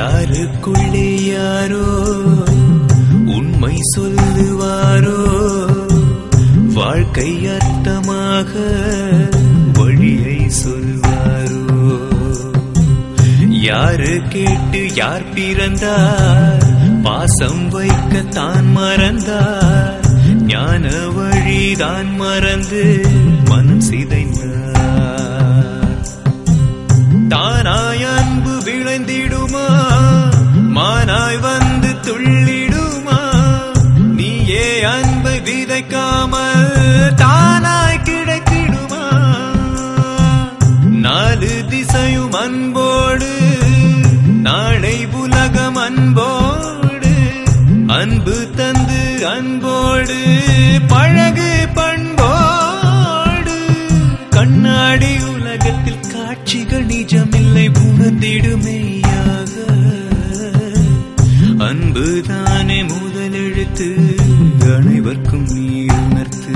யாருக்குள்ளே யாரோ உண்மை சொல்லுவாரோ வாழ்க்கை அர்த்தமாக வழியை சொல்வாரோ யாரு கேட்டு யார் பிறந்தார் பாசம் வைக்க தான் மறந்தார் ஞான வழிதான் மறந்து மனம் சிதைந்தார் தானாய் அன்பு விளைந்திடுமா மானாய் வந்து துள்ளிடுமா நீயே அன்பை விதைக்காமல் தானாய் கிடைத்திடுமா நாலு திசையும் அன்போடு நாளை உலகம் அன்போடு அன்பு தந்து அன்போடு பழகு பண்போடு கண்ணாடி உலகத்தில் காட்சிகள் நிஜமில்லை உணர்ந்திடுமேயாக அன்புதானே முதலெழுத்து அனைவர்க்கும் நீ உணர்த்து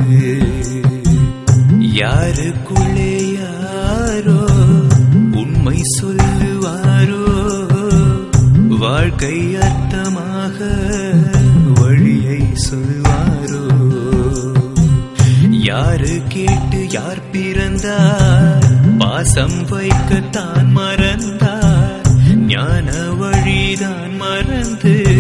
யாருக்குள்ளே யாரோ உண்மை சொல்லுவாரோ வாழ்க்கை அர்த்தமாக வழியை சொல்வாரோ யாரு கேட்டு யார் பிறந்தார் பாசம் வைக்க தான் மறந்தார் ஞான வழிதான் மறந்து